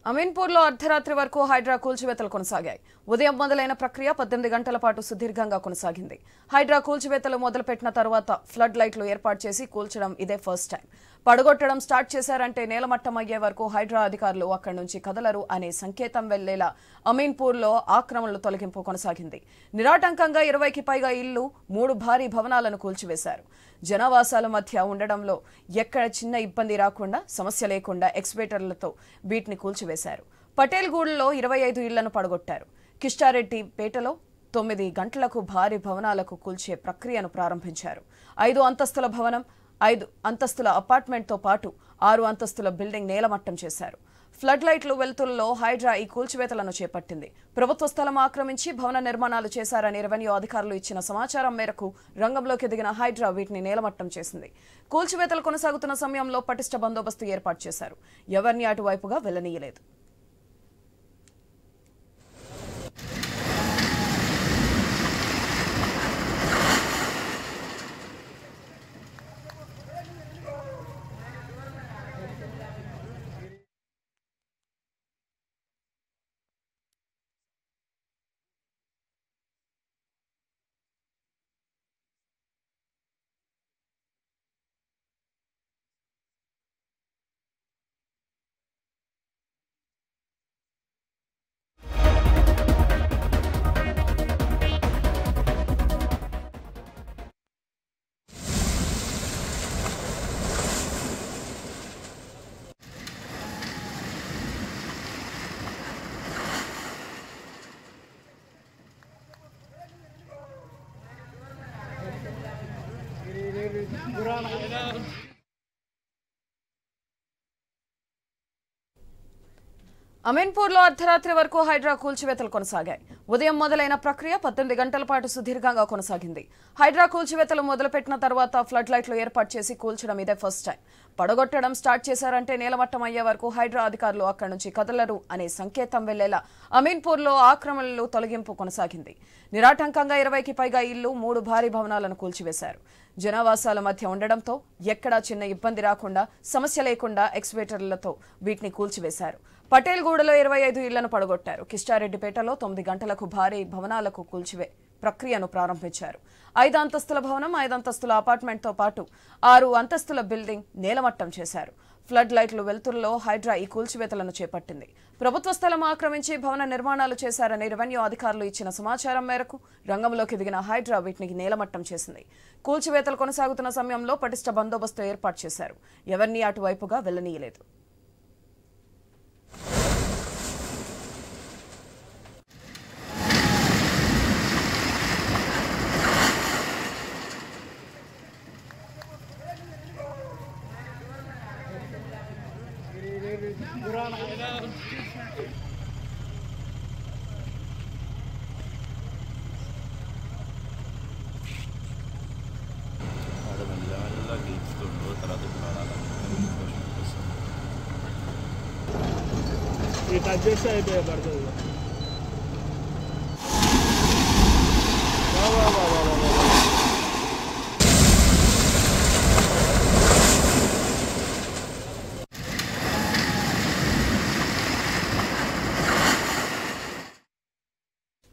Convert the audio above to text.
అమీన్పూర్లో అర్ధరాత్రి వరకు హైడ్రా కూల్చివేతలు కొనసాగాయి ఉదయం మొదలైన ప్రక్రియ పద్దెనిమిది గంటల పాటు సుదీర్ఘంగా కొనసాగింది హైడ్రా కూల్చివేతలు మొదలుపెట్టిన తర్వాత ఫ్లడ్ లైట్లు ఏర్పాటు చేసి కూల్చడం ఇదే ఫస్ట్ టైం పడగొట్టడం స్టార్ట్ చేశారంటే నేలమట్టం అయ్యే వరకు హైడ్రా అధికారులు అక్కడి నుంచి కదలరు అనే సంకేతం వెళ్లేలా అమీన్పూర్లో ఆక్రమణలు తొలగింపు కొనసాగింది నిరాటంకంగా ఇరవైకి పైగా ఇళ్లు మూడు భారీ భవనాలను కూల్చివేశారు జనావాసాల మధ్య ఉండడంలో ఎక్కడ చిన్న ఇబ్బంది రాకుండా సమస్య లేకుండా ఎక్స్వేటర్లతో వీటిని కూల్చివేశారు పటేల్గూడలో ఇరవై ఐదు ఇళ్లను పడగొట్టారు కిష్టారెడ్డి పేటలో తొమ్మిది గంటలకు భారీ భవనాలకు కూల్చే ప్రక్రియను ప్రారంభించారు ఐదు అంతస్తుల భవనం ఐదు అంతస్తుల అపార్ట్మెంట్తో పాటు ఆరు అంతస్తుల బిల్డింగ్ నేలమట్టం చేశారు ఫ్లడ్ లైట్లు వెలుతుల్లో హైడ్రా ఈ కూల్చివేతలను చేపట్టింది ప్రభుత్వ స్థలం ఆక్రమించి భవన నిర్మాణాలు చేశారని రెవెన్యూ అధికారులు ఇచ్చిన సమాచారం మేరకు రంగంలోకి దిగిన హైడ్రా వీటిని నేలమట్టం చేసింది కూల్చివేతలు కొనసాగుతున్న సమయంలో పటిష్ట బందోబస్తు ఏర్పాటు చేశారు ఎవరిని అటువైపుగా వెళ్లనీయలేదు అమీన్పూర్లో అర్ధరాత్రి వరకు హైడ్రా కూల్చివేతలు కొనసాగాయి ఉదయం మొదలైన ప్రక్రియ పద్దెనిమిది గంటల పాటు సుదీర్ఘంగా కొనసాగింది హైడ్రా కూల్చివేతలు మొదలుపెట్టిన తర్వాత ఫ్లడ్ లైట్లు ఏర్పాటు చేసి కూల్చడం ఇదే ఫస్ట్ టైం పడగొట్టడం స్టార్ట్ చేశారంటే నేలమట్టం అయ్యే వరకు హైడ్రా అధికారులు అక్కడి నుంచి కదలరు అనే సంకేతం వెళ్లేలా అమీన్పూర్లో ఆక్రమణలు తొలగింపు కొనసాగింది నిరాటంకంగా ఇరవైకి పైగా ఇళ్లు మూడు భారీ భవనాలను కూల్చివేశారు జనావాసాల మధ్య ఉండడంతో ఎక్కడా చిన్న ఇబ్బంది రాకుండా సమస్య లేకుండా ఎక్స్వేటర్లతో వీటిని కూల్చివేశారు పటేల్గూడలో ఇరవై ఐదు ఇళ్లను పడగొట్టారు కిష్టారెడ్డిపేటలో తొమ్మిది గంటలకు భారీ భవనాలకు కూల్చివే ప్రక్రియను ప్రారంభించారు ఐదు అంతస్తుల భవనం ఐదు అంతస్తుల అపార్ట్మెంట్తో పాటు ఆరు అంతస్తుల బిల్డింగ్ నేలమట్టం చేశారు ఫ్లడ్ లైట్లు వెలుతురులో హైడ్రా ఈ కూల్చివేతలను చేపట్టింది ప్రభుత్వ స్థలం ఆక్రమించి భవన నిర్మాణాలు చేశారని రెవెన్యూ అధికారులు ఇచ్చిన సమాచారం మేరకు రంగంలోకి దిగిన హైడ్రా వీటిని నేలమట్టం చేసింది కూల్చివేతలు కొనసాగుతున్న సమయంలో పటిష్ట బందోబస్తు ఏర్పాటు చేశారు ఎవరినీ అటువైపుగా వెళ్లనీయలేదు ఆడ మెల్లమెల్లగా గీచుతుండు తర్వాత ప్రాణాలు ఈ టచ్ చేస్తే అయితే పడుతుంది వా, వా, వా, వా.